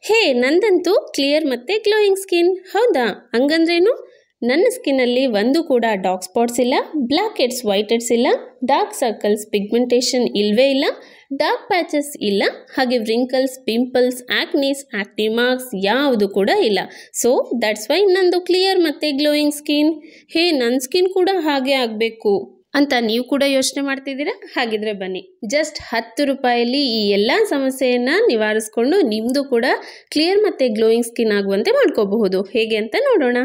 ಹೇ ನಂದಂತೂ ಕ್ಲಿಯರ್ ಮತ್ತು glowing skin ಹೌದಾ ಹಂಗಂದ್ರೇನು ನನ್ನ ಸ್ಕಿನ್ನಲ್ಲಿ ಒಂದು ಕೂಡ ಡಾರ್ಕ್ ಸ್ಪಾಟ್ಸ್ ಇಲ್ಲ ಬ್ಲ್ಯಾಕ್ ಹೆಡ್ಸ್ ವೈಟ್ ಹೆಡ್ಸ್ ಇಲ್ಲ ಡಾರ್ಕ್ ಸರ್ಕಲ್ಸ್ ಪಿಗ್ಮೆಂಟೇಷನ್ ಇಲ್ಲವೇ ಇಲ್ಲ ಡಾರ್ಕ್ ಪ್ಯಾಚಸ್ ಇಲ್ಲ ಹಾಗೆ wrinkles pimples acnes active marks ಯಾವುದು ಕೂಡ ಇಲ್ಲ ಸೊ ದಟ್ಸ್ ವೈ ನಂದು ಕ್ಲಿಯರ್ ಮತ್ತು ಗ್ಲೋಯಿಂಗ್ ಸ್ಕಿನ್ ಹೇ ನನ್ನ ಸ್ಕಿನ್ ಕೂಡ ಹಾಗೆ ಆಗಬೇಕು ಅಂತ ನೀವು ಕೂಡ ಯೋಚನೆ ಮಾಡ್ತಿದ್ದೀರಾ ಹಾಗಿದ್ರೆ ಬನ್ನಿ ಜಸ್ಟ್ ಹತ್ತು ರೂಪಾಯಲ್ಲಿ ಈ ಎಲ್ಲ ಸಮಸ್ಯೆಯನ್ನು ನಿವಾರಿಸ್ಕೊಂಡು ನಿಮ್ಮದು ಕೂಡ ಕ್ಲಿಯರ್ ಮತ್ತು ಗ್ಲೋಯಿಂಗ್ ಸ್ಕಿನ್ ಆಗುವಂತೆ ಮಾಡ್ಕೋಬಹುದು ಹೇಗೆ ಅಂತ ನೋಡೋಣ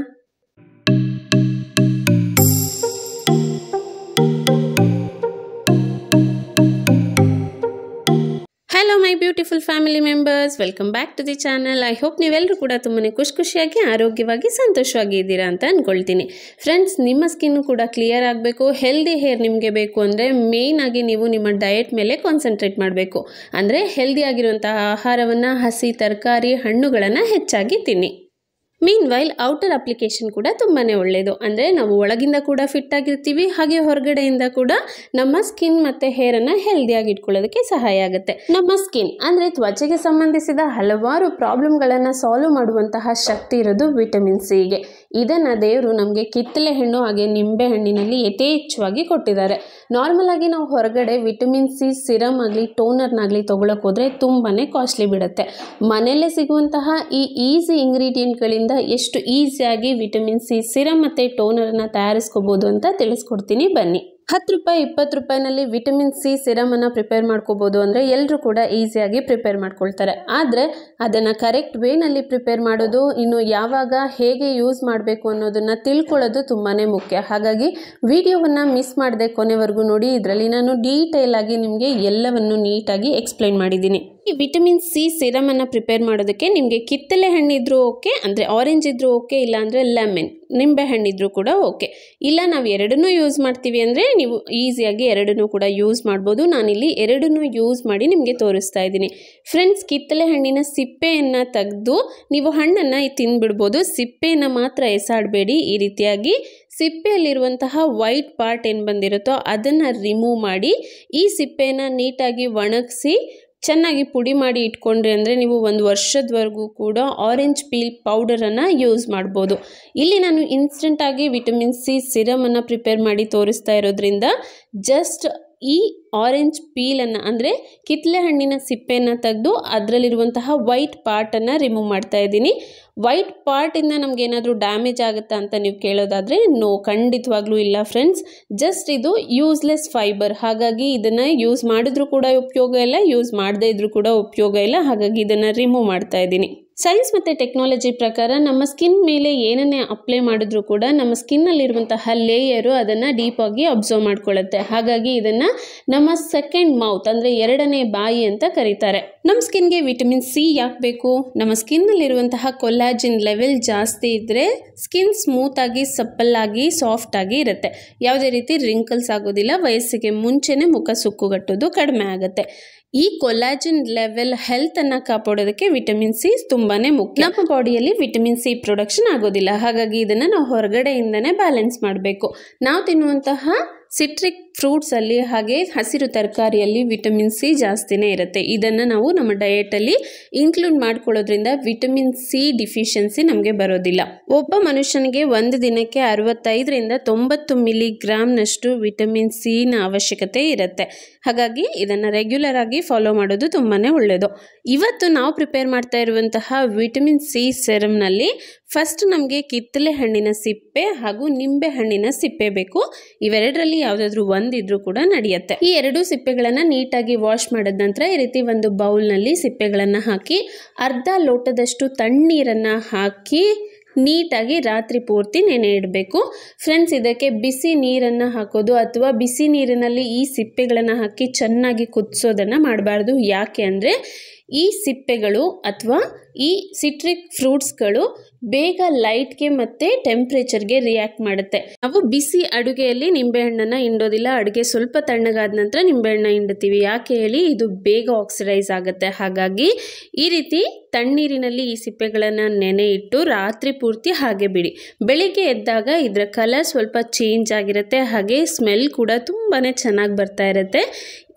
hello my beautiful family members welcome back to the channel I hope ನೀವೆಲ್ಲರೂ ಕೂಡ ತುಂಬಾ ಖುಷಿ ಖುಷಿಯಾಗಿ ಆರೋಗ್ಯವಾಗಿ ಸಂತೋಷವಾಗಿ ಇದ್ದೀರಾ ಅಂತ ಅಂದ್ಕೊಳ್ತೀನಿ ಫ್ರೆಂಡ್ಸ್ ನಿಮ್ಮ ಸ್ಕಿನ್ ಕೂಡ ಕ್ಲಿಯರ್ ಆಗಬೇಕು ಹೆಲ್ದಿ ಹೇರ್ ನಿಮಗೆ ಬೇಕು ಅಂದರೆ ಮೇಯ್ನ್ ಆಗಿ ನೀವು ನಿಮ್ಮ ಡಯಟ್ ಮೇಲೆ ಕಾನ್ಸಂಟ್ರೇಟ್ ಮಾಡಬೇಕು ಅಂದರೆ ಹೆಲ್ದಿ ಆಗಿರುವಂತಹ ಆಹಾರವನ್ನು ಹಸಿ ತರಕಾರಿ ಹಣ್ಣುಗಳನ್ನು ಹೆಚ್ಚಾಗಿ ತಿನ್ನಿ ಮೀನ್ ವೈಲ್ ಔಟರ್ ಅಪ್ಲಿಕೇಶನ್ ಕೂಡ ತುಂಬಾ ಒಳ್ಳೆಯದು ಅಂದರೆ ನಾವು ಒಳಗಿಂದ ಕೂಡ ಫಿಟ್ ಆಗಿರ್ತೀವಿ ಹಾಗೆ ಹೊರಗಡೆಯಿಂದ ಕೂಡ ನಮ್ಮ ಸ್ಕಿನ್ ಮತ್ತು ಹೇರನ್ನು ಹೆಲ್ದಿಯಾಗಿ ಇಟ್ಕೊಳ್ಳೋದಕ್ಕೆ ಸಹಾಯ ಆಗುತ್ತೆ ನಮ್ಮ ಸ್ಕಿನ್ ಅಂದರೆ ತ್ವಚೆಗೆ ಸಂಬಂಧಿಸಿದ ಹಲವಾರು ಪ್ರಾಬ್ಲಮ್ಗಳನ್ನು ಸಾಲ್ವ್ ಮಾಡುವಂತಹ ಶಕ್ತಿ ಇರೋದು ವಿಟಮಿನ್ ಸಿಗೆ ಇದನ್ನು ದೇವರು ನಮಗೆ ಕಿತ್ತಲೆ ಹಣ್ಣು ಹಾಗೆ ನಿಂಬೆ ಹಣ್ಣಿನಲ್ಲಿ ಯಥೇಚ್ಛವಾಗಿ ಕೊಟ್ಟಿದ್ದಾರೆ ನಾರ್ಮಲ್ ಆಗಿ ನಾವು ಹೊರಗಡೆ ವಿಟಮಿನ್ ಸಿ ಸಿರಮ್ ಆಗಲಿ ಟೋನರ್ನಾಗಲಿ ತೊಗೊಳಕ್ಕೆ ಹೋದರೆ ತುಂಬಾ ಕಾಸ್ಟ್ಲಿ ಬಿಡುತ್ತೆ ಮನೆಯಲ್ಲೇ ಸಿಗುವಂತಹ ಈ ಈಸಿ ಇಂಗ್ರೀಡಿಯೆಂಟ್ಗಳಿಂದ ಎಷ್ಟು ಈಸಿಯಾಗಿ ವಿಟಮಿನ್ ಸಿ ಸಿರಮ್ ಮತ್ತು ಟೋನರನ್ನು ತಯಾರಿಸ್ಕೋಬೋದು ಅಂತ ತಿಳಿಸ್ಕೊಡ್ತೀನಿ ಬನ್ನಿ ಹತ್ತು ರೂಪಾಯಿ ಇಪ್ಪತ್ತು ರೂಪಾಯಿನಲ್ಲಿ ವಿಟಮಿನ್ ಸಿ ಸಿರಮನ್ನು ಪ್ರಿಪೇರ್ ಮಾಡ್ಕೋಬೋದು ಅಂದರೆ ಎಲ್ಲರೂ ಕೂಡ ಈಸಿಯಾಗಿ ಪ್ರಿಪೇರ್ ಮಾಡ್ಕೊಳ್ತಾರೆ ಆದರೆ ಅದನ್ನು ಕರೆಕ್ಟ್ ವೇನಲ್ಲಿ ಪ್ರಿಪೇರ್ ಮಾಡೋದು ಇನ್ನು ಯಾವಾಗ ಹೇಗೆ ಯೂಸ್ ಮಾಡಬೇಕು ಅನ್ನೋದನ್ನು ತಿಳ್ಕೊಳ್ಳೋದು ತುಂಬಾ ಮುಖ್ಯ ಹಾಗಾಗಿ ವಿಡಿಯೋವನ್ನು ಮಿಸ್ ಮಾಡದೆ ಕೊನೆವರೆಗೂ ನೋಡಿ ಇದರಲ್ಲಿ ನಾನು ಡೀಟೇಲ್ ಆಗಿ ನಿಮಗೆ ಎಲ್ಲವನ್ನು ನೀಟಾಗಿ ಎಕ್ಸ್ಪ್ಲೈನ್ ಮಾಡಿದ್ದೀನಿ ಈ ವಿಟಮಿನ್ ಸಿ ಸಿರಮನ್ನು ಪ್ರಿಪೇರ್ ಮಾಡೋದಕ್ಕೆ ನಿಮಗೆ ಕಿತ್ತಲೆ ಹಣ್ಣಿದ್ರೂ ಓಕೆ ಅಂದರೆ ಆರೆಂಜ್ ಇದ್ರೂ ಓಕೆ ಇಲ್ಲಾಂದರೆ ಲೆಮನ್ ನಿಂಬೆ ಹಣ್ಣಿದ್ರೂ ಕೂಡ ಓಕೆ ಇಲ್ಲ ನಾವು ಎರಡನ್ನೂ ಯೂಸ್ ಮಾಡ್ತೀವಿ ಅಂದರೆ ನೀವು ಈಸಿಯಾಗಿ ಎರಡನ್ನೂ ಕೂಡ ಯೂಸ್ ಮಾಡ್ಬೋದು ನಾನಿಲ್ಲಿ ಎರಡನ್ನೂ ಯೂಸ್ ಮಾಡಿ ನಿಮಗೆ ತೋರಿಸ್ತಾ ಇದ್ದೀನಿ ಫ್ರೆಂಡ್ಸ್ ಕಿತ್ತಲೆ ಹಣ್ಣಿನ ಸಿಪ್ಪೆಯನ್ನು ತೆಗೆದು ನೀವು ಹಣ್ಣನ್ನು ತಿಂದ್ಬಿಡ್ಬೋದು ಸಿಪ್ಪೆಯನ್ನು ಮಾತ್ರ ಎಸಾಡಬೇಡಿ ಈ ರೀತಿಯಾಗಿ ಸಿಪ್ಪೆಯಲ್ಲಿರುವಂತಹ ವೈಟ್ ಪಾರ್ಟ್ ಏನು ಬಂದಿರುತ್ತೋ ಅದನ್ನು ರಿಮೂವ್ ಮಾಡಿ ಈ ಸಿಪ್ಪೆಯನ್ನು ನೀಟಾಗಿ ಒಣಗಿಸಿ ಚೆನ್ನಾಗಿ ಪುಡಿ ಮಾಡಿ ಇಟ್ಕೊಂಡ್ರಿ ಅಂದರೆ ನೀವು ಒಂದು ವರ್ಷದವರೆಗೂ ಕೂಡ ಆರೆಂಜ್ ಪೀಲ್ ಪೌಡರನ್ನು ಯೂಸ್ ಮಾಡ್ಬೋದು ಇಲ್ಲಿ ನಾನು ಇನ್ಸ್ಟೆಂಟಾಗಿ ವಿಟಮಿನ್ ಸಿ ಸಿರಮನ್ನು ಪ್ರಿಪೇರ್ ಮಾಡಿ ತೋರಿಸ್ತಾ ಇರೋದ್ರಿಂದ ಜಸ್ಟ್ ಈ ಆರೆಂಜ್ ಪೀಲನ್ನು ಅಂದರೆ ಕಿತ್ತಲೆ ಹಣ್ಣಿನ ಸಿಪ್ಪೆಯನ್ನು ತೆಗೆದು ಅದರಲ್ಲಿರುವಂತಹ ವೈಟ್ ಪಾರ್ಟನ್ನು ರಿಮೂವ್ ಮಾಡ್ತಾ ಇದ್ದೀನಿ ವೈಟ್ ಪಾರ್ಟಿಂದ ನಮ್ಗೆ ಏನಾದರೂ ಡ್ಯಾಮೇಜ್ ಆಗುತ್ತಾ ಅಂತ ನೀವು ಕೇಳೋದಾದರೆ ನೋ ಖಂಡಿತವಾಗ್ಲೂ ಇಲ್ಲ ಫ್ರೆಂಡ್ಸ್ ಜಸ್ಟ್ ಇದು ಯೂಸ್ಲೆಸ್ ಫೈಬರ್ ಹಾಗಾಗಿ ಇದನ್ನು ಯೂಸ್ ಮಾಡಿದ್ರೂ ಕೂಡ ಉಪಯೋಗ ಇಲ್ಲ ಯೂಸ್ ಮಾಡದೇ ಇದ್ರೂ ಕೂಡ ಉಪಯೋಗ ಇಲ್ಲ ಹಾಗಾಗಿ ಇದನ್ನು ರಿಮೂವ್ ಮಾಡ್ತಾ ಇದ್ದೀನಿ ಸೈನ್ಸ್ ಮತ್ತು ಟೆಕ್ನಾಲಜಿ ಪ್ರಕಾರ ನಮ್ಮ ಸ್ಕಿನ್ ಮೇಲೆ ಏನನ್ನೇ ಅಪ್ಲೈ ಮಾಡಿದ್ರೂ ಕೂಡ ನಮ್ಮ ಸ್ಕಿನ್ನಲ್ಲಿರುವಂತಹ ಲೇಯರು ಅದನ್ನು ಡೀಪಾಗಿ ಅಬ್ಸರ್ವ್ ಮಾಡ್ಕೊಳ್ಳುತ್ತೆ ಹಾಗಾಗಿ ಇದನ್ನು ನಮ್ಮ ಸೆಕೆಂಡ್ ಮೌತ್ ಅಂದರೆ ಎರಡನೇ ಬಾಯಿ ಅಂತ ಕರೀತಾರೆ ನಮ್ಮ ಸ್ಕಿನ್ಗೆ ವಿಟಮಿನ್ ಸಿ ಯಾಕೆ ಬೇಕು ನಮ್ಮ ಸ್ಕಿನ್ನಲ್ಲಿರುವಂತಹ ಕೊಲ್ಲಾಜಿನ್ ಲೆವೆಲ್ ಜಾಸ್ತಿ ಇದ್ದರೆ ಸ್ಕಿನ್ ಸ್ಮೂತಾಗಿ ಸಪ್ಪಲ್ಲಾಗಿ ಸಾಫ್ಟಾಗಿ ಇರುತ್ತೆ ಯಾವುದೇ ರೀತಿ ರಿಂಕಲ್ಸ್ ಆಗೋದಿಲ್ಲ ವಯಸ್ಸಿಗೆ ಮುಂಚೆನೇ ಮುಖ ಸುಕ್ಕುಗಟ್ಟೋದು ಕಡಿಮೆ ಆಗುತ್ತೆ ಈ ಕೊಲಾಜಿನ್ ಲೆವೆಲ್ ಹೆಲ್ತನ್ನು ಕಾಪಾಡೋದಕ್ಕೆ ವಿಟಮಿನ್ ಸಿ ತುಂಬಾ ಮುಖ್ಯ ನಮ್ಮ ಬಾಡಿಯಲ್ಲಿ ವಿಟಮಿನ್ ಸಿ ಪ್ರೊಡಕ್ಷನ್ ಆಗೋದಿಲ್ಲ ಹಾಗಾಗಿ ಇದನ್ನು ನಾವು ಹೊರಗಡೆಯಿಂದನೇ ಬ್ಯಾಲೆನ್ಸ್ ಮಾಡಬೇಕು ನಾವು ತಿನ್ನುವಂತಹ ಸಿಟ್ರಿಕ್ ಫ್ರೂಟ್ಸಲ್ಲಿ ಹಾಗೆ ಹಸಿರು ತರಕಾರಿಯಲ್ಲಿ ವಿಟಮಿನ್ ಸಿ ಜಾಸ್ತಿನೇ ಇರುತ್ತೆ ಇದನ್ನು ನಾವು ನಮ್ಮ ಡಯೆಟಲ್ಲಿ ಇನ್ಕ್ಲೂಡ್ ಮಾಡ್ಕೊಳ್ಳೋದ್ರಿಂದ ವಿಟಮಿನ್ ಸಿ ಡಿಫಿಷಿಯನ್ಸಿ ನಮಗೆ ಬರೋದಿಲ್ಲ ಒಬ್ಬ ಮನುಷ್ಯನಿಗೆ ಒಂದು ದಿನಕ್ಕೆ ಅರವತ್ತೈದರಿಂದ ತೊಂಬತ್ತು ಮಿಲಿಗ್ರಾಮ್ನಷ್ಟು ವಿಟಮಿನ್ ಸಿನ ಅವಶ್ಯಕತೆ ಇರುತ್ತೆ ಹಾಗಾಗಿ ಇದನ್ನು ರೆಗ್ಯುಲರ್ ಆಗಿ ಫಾಲೋ ಮಾಡೋದು ತುಂಬಾ ಒಳ್ಳೆಯದು ಇವತ್ತು ನಾವು ಪ್ರಿಪೇರ್ ಮಾಡ್ತಾ ಇರುವಂತಹ ವಿಟಮಿನ್ ಸಿ ಸೆರಮ್ನಲ್ಲಿ ಫಸ್ಟ್ ನಮಗೆ ಕಿತ್ತಲೆ ಹಣ್ಣಿನ ಸಿಪ್ಪೆ ಹಾಗೂ ನಿಂಬೆ ಹಣ್ಣಿನ ಸಿಪ್ಪೆ ಬೇಕು ಇವೆರಡರಲ್ಲಿ ಯಾವುದಾದ್ರೂ ಒಂದಿದ್ರೂ ಕೂಡ ನಡೆಯುತ್ತೆ ಈ ಎರಡು ಸಿಪ್ಪೆಗಳನ್ನು ನೀಟಾಗಿ ವಾಶ್ ಮಾಡಿದ ನಂತರ ಈ ರೀತಿ ಒಂದು ಬೌಲ್ನಲ್ಲಿ ಸಿಪ್ಪೆಗಳನ್ನು ಹಾಕಿ ಅರ್ಧ ಲೋಟದಷ್ಟು ತಣ್ಣೀರನ್ನು ಹಾಕಿ ನೀಟಾಗಿ ರಾತ್ರಿ ಪೂರ್ತಿ ನೆನೆ ಇಡಬೇಕು ಫ್ರೆಂಡ್ಸ್ ಇದಕ್ಕೆ ಬಿಸಿ ನೀರನ್ನು ಹಾಕೋದು ಅಥವಾ ಬಿಸಿ ನೀರಿನಲ್ಲಿ ಈ ಸಿಪ್ಪೆಗಳನ್ನು ಹಾಕಿ ಚೆನ್ನಾಗಿ ಕುದಿಸೋದನ್ನು ಮಾಡಬಾರ್ದು ಯಾಕೆ ಅಂದರೆ ಈ ಸಿಪ್ಪೆಗಳು ಅಥವಾ ಈ ಸಿಟ್ರಿಕ್ ಫ್ರೂಟ್ಸ್ಗಳು ಬೇಗ ಲೈಟ್ಗೆ ಮತ್ತು ಟೆಂಪ್ರೇಚರ್ಗೆ ರಿಯಾಕ್ಟ್ ಮಾಡುತ್ತೆ ನಾವು ಬಿಸಿ ಅಡುಗೆಯಲ್ಲಿ ನಿಂಬೆಹಣ್ಣನ್ನು ಹಿಂಡೋದಿಲ್ಲ ಅಡುಗೆ ಸ್ವಲ್ಪ ತಣ್ಣಗಾದ ನಂತರ ನಿಂಬೆಹಣ್ಣ ಹಿಂಡ್ತೀವಿ ಯಾಕೆ ಹೇಳಿ ಇದು ಬೇಗ ಆಕ್ಸಿಡೈಸ್ ಆಗುತ್ತೆ ಹಾಗಾಗಿ ಈ ರೀತಿ ತಣ್ಣೀರಿನಲ್ಲಿ ಈ ಸಿಪ್ಪೆಗಳನ್ನು ನೆನೆ ಇಟ್ಟು ರಾತ್ರಿ ಪೂರ್ತಿ ಹಾಗೆ ಬಿಡಿ ಬೆಳಿಗ್ಗೆ ಎದ್ದಾಗ ಇದರ ಕಲರ್ ಸ್ವಲ್ಪ ಚೇಂಜ್ ಆಗಿರುತ್ತೆ ಹಾಗೆ ಸ್ಮೆಲ್ ಕೂಡ ತುಂಬಾ ಚೆನ್ನಾಗಿ ಬರ್ತಾ ಇರುತ್ತೆ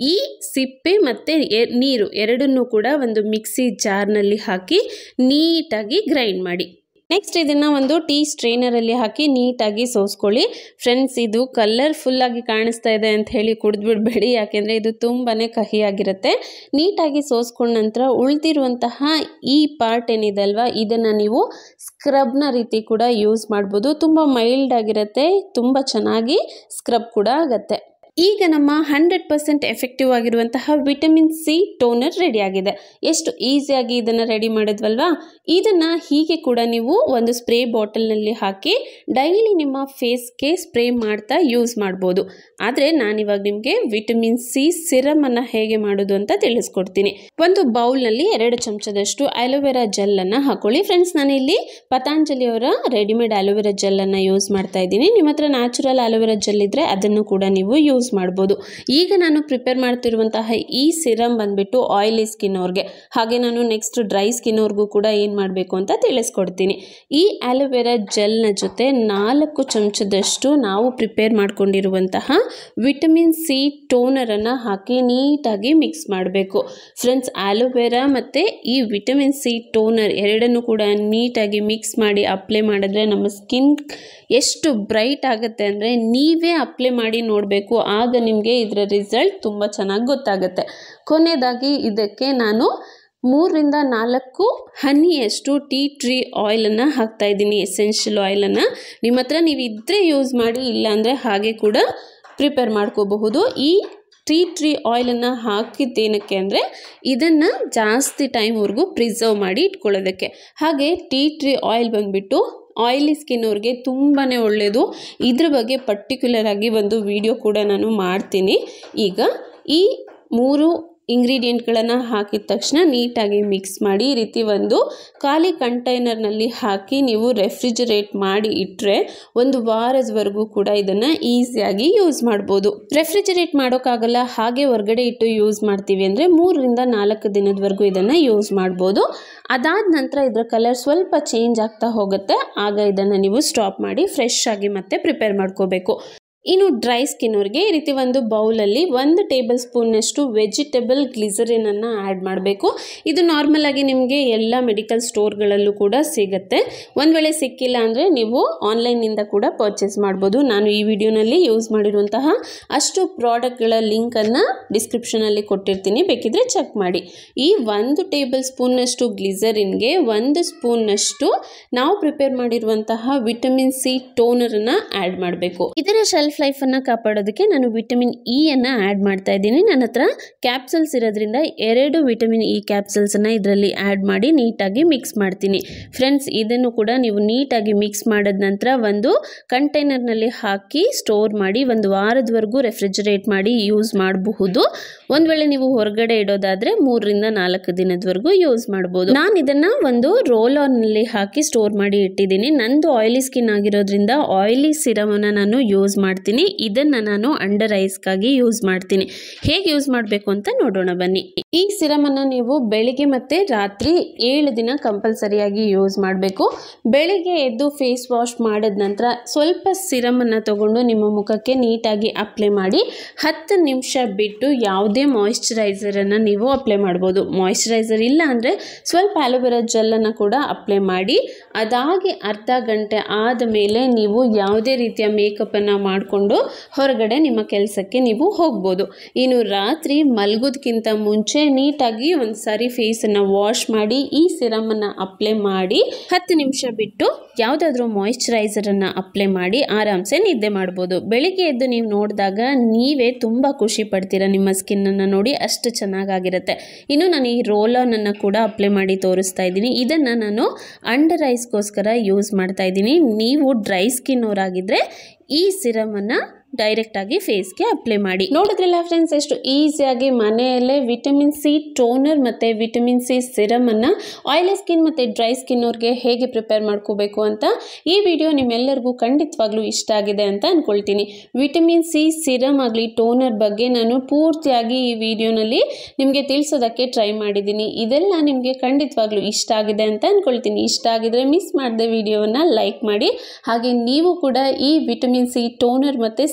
ಈ ಸಿಪ್ಪೆ ಮತ್ತು ನೀರು ಎರಡನ್ನೂ ಕೂಡ ಒಂದು ಮಿಕ್ಸಿ ಜಾರ್ನಲ್ಲಿ ಹಾಕಿ ನೀಟಾಗಿ ಗ್ರೈಂಡ್ ಮಾಡಿ ನೆಕ್ಸ್ಟ್ ಇದನ್ನು ಒಂದು ಟೀ ಸ್ಟ್ರೈನರಲ್ಲಿ ಹಾಕಿ ನೀಟಾಗಿ ಸೋಸ್ಕೊಳ್ಳಿ ಫ್ರೆಂಡ್ಸ್ ಇದು ಕಲರ್ಫುಲ್ಲಾಗಿ ಕಾಣಿಸ್ತಾ ಇದೆ ಅಂತ ಹೇಳಿ ಕುಡಿದ್ಬಿಡ್ಬೇಡಿ ಯಾಕೆಂದರೆ ಇದು ತುಂಬಾ ಕಹಿಯಾಗಿರುತ್ತೆ ನೀಟಾಗಿ ಸೋಸ್ಕೊಂಡ ನಂತರ ಉಳಿದಿರುವಂತಹ ಈ ಪಾರ್ಟ್ ಏನಿದೆ ಅಲ್ವಾ ಇದನ್ನು ನೀವು ಸ್ಕ್ರಬ್ನ ರೀತಿ ಕೂಡ ಯೂಸ್ ಮಾಡ್ಬೋದು ತುಂಬ ಮೈಲ್ಡ್ ಆಗಿರುತ್ತೆ ತುಂಬ ಚೆನ್ನಾಗಿ ಸ್ಕ್ರಬ್ ಕೂಡ ಆಗುತ್ತೆ ಈಗ ನಮ್ಮ ಹಂಡ್ರೆಡ್ ಪರ್ಸೆಂಟ್ ಎಫೆಕ್ಟಿವ್ ಆಗಿರುವಂತಹ ವಿಟಮಿನ್ ಸಿ ಟೋನರ್ ರೆಡಿ ಆಗಿದೆ ಎಷ್ಟು ಈಸಿಯಾಗಿ ಇದನ್ನು ರೆಡಿ ಮಾಡಿದ್ವಲ್ವಾ ಇದನ್ನು ಹೀಗೆ ಕೂಡ ನೀವು ಒಂದು ಸ್ಪ್ರೇ ಬಾಟಲ್ನಲ್ಲಿ ಹಾಕಿ ಡೈಲಿ ನಿಮ್ಮ ಫೇಸ್ಗೆ ಸ್ಪ್ರೇ ಮಾಡ್ತಾ ಯೂಸ್ ಮಾಡ್ಬೋದು ಆದರೆ ನಾನಿವಾಗ ನಿಮಗೆ ವಿಟಮಿನ್ ಸಿ ಸಿರಮನ್ನು ಹೇಗೆ ಮಾಡೋದು ಅಂತ ತಿಳಿಸ್ಕೊಡ್ತೀನಿ ಒಂದು ಬೌಲ್ನಲ್ಲಿ ಎರಡು ಚಮಚದಷ್ಟು ಅಲೋವೆರಾ ಜೆಲ್ಲನ್ನು ಹಾಕೊಳ್ಳಿ ಫ್ರೆಂಡ್ಸ್ ನಾನಿಲ್ಲಿ ಪತಾಂಜಲಿಯವರ ರೆಡಿಮೇಡ್ ಅಲೋವೆರಾ ಜೆಲ್ಲನ್ನು ಯೂಸ್ ಮಾಡ್ತಾ ಇದ್ದೀನಿ ನಿಮ್ಮ ಹತ್ರ ನ್ಯಾಚುರಲ್ ಅಲೋವೆರಾ ಜೆಲ್ ಇದ್ದರೆ ಅದನ್ನು ಕೂಡ ನೀವು ಯೂಸ್ ಮಾಡ್ಬೋದು ಈಗ ನಾನು ಪ್ರಿಪೇರ್ ಮಾಡ್ತಿರುವಂತಹ ಈ ಸಿರಮ್ ಬಂದ್ಬಿಟ್ಟು ಆಯಿಲಿ ಸ್ಕಿನ್ ಅವ್ರಿಗೆ ಹಾಗೆ ನಾನು ನೆಕ್ಸ್ಟ್ ಡ್ರೈ ಸ್ಕಿನ್ ಅವ್ರಿಗೂ ಕೂಡ ಏನು ಮಾಡಬೇಕು ಅಂತ ತಿಳಿಸ್ಕೊಡ್ತೀನಿ ಈ ಆಲೋವೆರಾ ಜೆಲ್ನ ಜೊತೆ ನಾಲ್ಕು ಚಮಚದಷ್ಟು ನಾವು ಪ್ರಿಪೇರ್ ಮಾಡ್ಕೊಂಡಿರುವಂತಹ ವಿಟಮಿನ್ ಸಿ ಟೋನರನ್ನು ಹಾಕಿ ನೀಟಾಗಿ ಮಿಕ್ಸ್ ಮಾಡಬೇಕು ಫ್ರೆಂಡ್ಸ್ ಆಲೋವೆರಾ ಮತ್ತು ಈ ವಿಟಮಿನ್ ಸಿ ಟೋನರ್ ಎರಡನ್ನೂ ಕೂಡ ನೀಟಾಗಿ ಮಿಕ್ಸ್ ಮಾಡಿ ಅಪ್ಲೈ ಮಾಡಿದ್ರೆ ನಮ್ಮ ಸ್ಕಿನ್ ಎಷ್ಟು ಬ್ರೈಟ್ ಆಗುತ್ತೆ ಅಂದರೆ ನೀವೇ ಅಪ್ಲೈ ಮಾಡಿ ನೋಡಬೇಕು ಆಗ ನಿಮಗೆ ಇದರ ರಿಸಲ್ಟ್ ತುಂಬ ಚೆನ್ನಾಗಿ ಗೊತ್ತಾಗುತ್ತೆ ಕೊನೆಯದಾಗಿ ಇದಕ್ಕೆ ನಾನು ಮೂರರಿಂದ ನಾಲ್ಕು ಹನಿಯಷ್ಟು ಟೀ ಟ್ರೀ ಆಯಿಲನ್ನು ಹಾಕ್ತಾ ಇದ್ದೀನಿ ಎಸೆನ್ಷಿಯಲ್ ಆಯಿಲನ್ನು ನಿಮ್ಮ ಹತ್ರ ನೀವು ಇದ್ದರೆ ಯೂಸ್ ಮಾಡಿ ಇಲ್ಲಾಂದರೆ ಹಾಗೆ ಕೂಡ ಪ್ರಿಪೇರ್ ಮಾಡ್ಕೋಬಹುದು ಈ ಟೀ ಟ್ರೀ ಆಯಿಲನ್ನು ಹಾಕಿದ್ದೇನಕ್ಕೆ ಅಂದರೆ ಇದನ್ನು ಜಾಸ್ತಿ ಟೈಮ್ವರೆಗೂ ಪ್ರಿಸರ್ವ್ ಮಾಡಿ ಇಟ್ಕೊಳ್ಳೋದಕ್ಕೆ ಹಾಗೆ ಟೀ ಟ್ರೀ ಆಯಿಲ್ ಬಂದುಬಿಟ್ಟು ಆಯಿಲಿ ಸ್ಕಿನ್ ಅವ್ರಿಗೆ ತುಂಬಾ ಒಳ್ಳೆಯದು ಇದ್ರ ಬಗ್ಗೆ ಪರ್ಟಿಕ್ಯುಲರ್ ಆಗಿ ಒಂದು ವಿಡಿಯೋ ಕೂಡ ನಾನು ಮಾಡ್ತೀನಿ ಈಗ ಈ ಮೂರು ಇಂಗ್ರೀಡಿಯೆಂಟ್ಗಳನ್ನು ಹಾಕಿದ ತಕ್ಷಣ ನೀಟಾಗಿ ಮಿಕ್ಸ್ ಮಾಡಿ ಈ ರೀತಿ ಒಂದು ಖಾಲಿ ಕಂಟೈನರ್ನಲ್ಲಿ ಹಾಕಿ ನೀವು ರೆಫ್ರಿಜರೇಟ್ ಮಾಡಿ ಇಟ್ಟರೆ ಒಂದು ವಾರದವರೆಗೂ ಕೂಡ ಇದನ್ನು ಈಸಿಯಾಗಿ ಯೂಸ್ ಮಾಡ್ಬೋದು ರೆಫ್ರಿಜರೇಟ್ ಮಾಡೋಕ್ಕಾಗಲ್ಲ ಹಾಗೆ ಹೊರಗಡೆ ಇಟ್ಟು ಯೂಸ್ ಮಾಡ್ತೀವಿ ಅಂದರೆ ಮೂರರಿಂದ ನಾಲ್ಕು ದಿನದವರೆಗೂ ಇದನ್ನು ಯೂಸ್ ಮಾಡ್ಬೋದು ಅದಾದ ನಂತರ ಇದರ ಕಲರ್ ಸ್ವಲ್ಪ ಚೇಂಜ್ ಆಗ್ತಾ ಹೋಗುತ್ತೆ ಆಗ ಇದನ್ನು ನೀವು ಸ್ಟಾಪ್ ಮಾಡಿ ಫ್ರೆಶ್ ಆಗಿ ಮತ್ತೆ ಪ್ರಿಪೇರ್ ಮಾಡ್ಕೋಬೇಕು ಇನ್ನು ಡ್ರೈ ಸ್ಕಿನ್ ಅವ್ರಿಗೆ ಈ ರೀತಿ ಒಂದು ಬೌಲಲ್ಲಿ ಒಂದು ಟೇಬಲ್ ಸ್ಪೂನ್ನಷ್ಟು ವೆಜಿಟೇಬಲ್ ಗ್ಲಿಸರಿನನ್ನು ಆ್ಯಡ್ ಮಾಡಬೇಕು ಇದು ನಾರ್ಮಲ್ ಆಗಿ ನಿಮಗೆ ಎಲ್ಲ ಮೆಡಿಕಲ್ ಸ್ಟೋರ್ಗಳಲ್ಲೂ ಕೂಡ ಸಿಗುತ್ತೆ ಒಂದು ವೇಳೆ ಸಿಕ್ಕಿಲ್ಲ ಅಂದರೆ ನೀವು ಆನ್ಲೈನಿಂದ ಕೂಡ ಪರ್ಚೇಸ್ ಮಾಡ್ಬೋದು ನಾನು ಈ ವಿಡಿಯೋನಲ್ಲಿ ಯೂಸ್ ಮಾಡಿರುವಂತಹ ಅಷ್ಟು ಪ್ರಾಡಕ್ಟ್ಗಳ ಲಿಂಕನ್ನು ಡಿಸ್ಕ್ರಿಪ್ಷನಲ್ಲಿ ಕೊಟ್ಟಿರ್ತೀನಿ ಬೇಕಿದ್ರೆ ಚೆಕ್ ಮಾಡಿ ಈ ಒಂದು ಟೇಬಲ್ ಸ್ಪೂನ್ನಷ್ಟು ಗ್ಲಿಸರಿನ್ಗೆ ಒಂದು ಸ್ಪೂನ್ನಷ್ಟು ನಾವು ಪ್ರಿಪೇರ್ ಮಾಡಿರುವಂತಹ ವಿಟಮಿನ್ ಸಿ ಟೋನರನ್ನು ಆ್ಯಡ್ ಮಾಡಬೇಕು ಇದರ ಶೆಲ್ಫ್ ಲೈಫನ್ನು ಕಾಪಾಡೋದಕ್ಕೆ ನಾನು ವಿಟಮಿನ್ ಇ ಅನ್ನು ಆ್ಯಡ್ ಮಾಡ್ತಾ ಇದ್ದೀನಿ ನನ್ನ ಹತ್ರ ಕ್ಯಾಪ್ಸಲ್ಸ್ ಇರೋದ್ರಿಂದ ಎರಡು ವಿಟಮಿನ್ ಇ ಕ್ಯಾಪ್ಸಲ್ಸನ್ನು ಇದರಲ್ಲಿ ಆ್ಯಡ್ ಮಾಡಿ ನೀಟಾಗಿ ಮಿಕ್ಸ್ ಮಾಡ್ತೀನಿ ಫ್ರೆಂಡ್ಸ್ ಇದನ್ನು ಕೂಡ ನೀವು ನೀಟಾಗಿ ಮಿಕ್ಸ್ ಮಾಡಿದ ನಂತರ ಒಂದು ಕಂಟೈನರ್ನಲ್ಲಿ ಹಾಕಿ ಸ್ಟೋರ್ ಮಾಡಿ ಒಂದು ವಾರದವರೆಗೂ ರೆಫ್ರಿಜರೇಟ್ ಮಾಡಿ ಯೂಸ್ ಮಾಡಬಹುದು ಒಂದು ವೇಳೆ ನೀವು ಹೊರಗಡೆ ಇಡೋದಾದರೆ ಮೂರರಿಂದ ನಾಲ್ಕು ದಿನದವರೆಗೂ ಯೂಸ್ ಮಾಡ್ಬೋದು ನಾನು ಇದನ್ನು ಒಂದು ರೋಲ್ ಆನ್ನಲ್ಲಿ ಹಾಕಿ ಸ್ಟೋರ್ ಮಾಡಿ ಇಟ್ಟಿದ್ದೀನಿ ನಂದು ಆಯಿಲಿ ಸ್ಕಿನ್ ಆಗಿರೋದ್ರಿಂದ ಆಯಿಲಿ ಸಿರಮನ್ನು ನಾನು ಯೂಸ್ ಮಾಡ್ತೀನಿ ಇದನ್ನು ನಾನು ಅಂಡರ್ ಐಸ್ಗಾಗಿ ಯೂಸ್ ಮಾಡ್ತೀನಿ ಹೇಗೆ ಯೂಸ್ ಮಾಡಬೇಕು ಅಂತ ನೋಡೋಣ ಬನ್ನಿ ಈ ಸಿರಮನ್ನು ನೀವು ಬೆಳಿಗ್ಗೆ ಮತ್ತು ರಾತ್ರಿ ಏಳು ದಿನ ಕಂಪಲ್ಸರಿಯಾಗಿ ಯೂಸ್ ಮಾಡಬೇಕು ಬೆಳಿಗ್ಗೆ ಎದ್ದು ಫೇಸ್ ವಾಶ್ ಮಾಡಿದ ನಂತರ ಸ್ವಲ್ಪ ಸಿರಮನ್ನು ತಗೊಂಡು ನಿಮ್ಮ ಮುಖಕ್ಕೆ ನೀಟಾಗಿ ಅಪ್ಲೈ ಮಾಡಿ ಹತ್ತು ನಿಮಿಷ ಬಿಟ್ಟು ಯಾವುದೇ ಮಾಯಿಶ್ಚರೈಸರನ್ನು ನೀವು ಅಪ್ಲೈ ಮಾಡ್ಬೋದು ಮಾಯಿಶ್ಚರೈಸರ್ ಇಲ್ಲ ಅಂದರೆ ಸ್ವಲ್ಪ ಆಲೋವೆರಾ ಜೆಲ್ಲನ್ನು ಕೂಡ ಅಪ್ಲೈ ಮಾಡಿ ಅದಾಗಿ ಅರ್ಧ ಗಂಟೆ ಆದ ಮೇಲೆ ನೀವು ಯಾವುದೇ ರೀತಿಯ ಮೇಕಪ್ಪನ್ನು ಮಾಡಿಕೊಂಡು ಹೊರಗಡೆ ನಿಮ್ಮ ಕೆಲಸಕ್ಕೆ ನೀವು ಹೋಗ್ಬೋದು ಇನ್ನು ರಾತ್ರಿ ಮಲಗೋದಕ್ಕಿಂತ ಮುಂಚೆ ನೀಟಾಗಿ ಒಂದು ಸಾರಿ ಫೇಸನ್ನು ವಾಶ್ ಮಾಡಿ ಈ ಸಿರಮನ್ನು ಅಪ್ಲೈ ಮಾಡಿ ಹತ್ತು ನಿಮಿಷ ಬಿಟ್ಟು ಯಾವುದಾದ್ರೂ ಮಾಯಿಶ್ಚರೈಸರನ್ನು ಅಪ್ಲೈ ಮಾಡಿ ಆರಾಮ್ಸೆ ನಿದ್ದೆ ಮಾಡ್ಬೋದು ಬೆಳಿಗ್ಗೆ ಎದ್ದು ನೀವು ನೋಡಿದಾಗ ನೀವೇ ತುಂಬ ಖುಷಿ ಪಡ್ತೀರ ನಿಮ್ಮ ಸ್ಕಿನ್ನನ್ನು ನೋಡಿ ಅಷ್ಟು ಚೆನ್ನಾಗಾಗಿರುತ್ತೆ ಇನ್ನು ನಾನು ಈ ರೋಲನನ್ನು ಕೂಡ ಅಪ್ಲೈ ಮಾಡಿ ತೋರಿಸ್ತಾ ಇದ್ದೀನಿ ಇದನ್ನು ನಾನು ಅಂಡರ್ ಐಸ್ಗೋಸ್ಕರ ಯೂಸ್ ಮಾಡ್ತಾ ಇದ್ದೀನಿ ನೀವು ಡ್ರೈ ಸ್ಕಿನ್ ಅವರಾಗಿದ್ದರೆ ಈ ಸಿರಮನ್ನು ಡೈರೆಕ್ಟಾಗಿ ಫೇಸ್ಗೆ ಅಪ್ಲೈ ಮಾಡಿ ನೋಡಿದ್ರಲ್ಲ ಫ್ರೆಂಡ್ಸ್ ಎಷ್ಟು ಈಸಿಯಾಗಿ ಮನೆಯಲ್ಲೇ ವಿಟಮಿನ್ ಸಿ ಟೋನರ್ ಮತ್ತು ವಿಟಮಿನ್ ಸಿ ಸಿರಮನ್ನು ಆಯಿಲಿ ಸ್ಕಿನ್ ಮತ್ತು ಡ್ರೈ ಸ್ಕಿನ್ ಅವ್ರಿಗೆ ಹೇಗೆ ಪ್ರಿಪೇರ್ ಮಾಡ್ಕೋಬೇಕು ಅಂತ ಈ ವಿಡಿಯೋ ನಿಮ್ಮೆಲ್ಲರಿಗೂ ಖಂಡಿತವಾಗ್ಲೂ ಇಷ್ಟ ಆಗಿದೆ ಅಂತ ಅಂದ್ಕೊಳ್ತೀನಿ ವಿಟಮಿನ್ ಸಿ ಸಿರಮ್ ಆಗಲಿ ಟೋನರ್ ಬಗ್ಗೆ ನಾನು ಪೂರ್ತಿಯಾಗಿ ಈ ವಿಡಿಯೋನಲ್ಲಿ ನಿಮಗೆ ತಿಳಿಸೋದಕ್ಕೆ ಟ್ರೈ ಮಾಡಿದ್ದೀನಿ ಇದೆಲ್ಲ ನಿಮಗೆ ಖಂಡಿತವಾಗ್ಲೂ ಇಷ್ಟ ಆಗಿದೆ ಅಂತ ಅಂದ್ಕೊಳ್ತೀನಿ ಇಷ್ಟ ಆಗಿದ್ರೆ ಮಿಸ್ ಮಾಡದೆ ವಿಡಿಯೋವನ್ನು ಲೈಕ್ ಮಾಡಿ ಹಾಗೆ ನೀವು ಕೂಡ ಈ ವಿಟಮಿನ್ ಸಿ ಟೋನರ್ ಮತ್ತು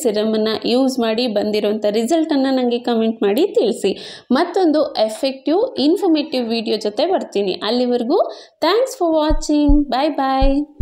ಸಿರಮನ್ನು ಯೂಸ್ ಮಾಡಿ ಬಂದಿರೋಂಥ ರಿಸಲ್ಟನ್ನು ನನಗೆ ಕಮೆಂಟ್ ಮಾಡಿ ತಿಳಿಸಿ ಮತ್ತೊಂದು ಎಫೆಕ್ಟಿವ್ ಇನ್ಫಾರ್ಮೇಟಿವ್ ವಿಡಿಯೋ ಜೊತೆ ಬರ್ತೀನಿ ಅಲ್ಲಿವರೆಗೂ thanks for watching bye bye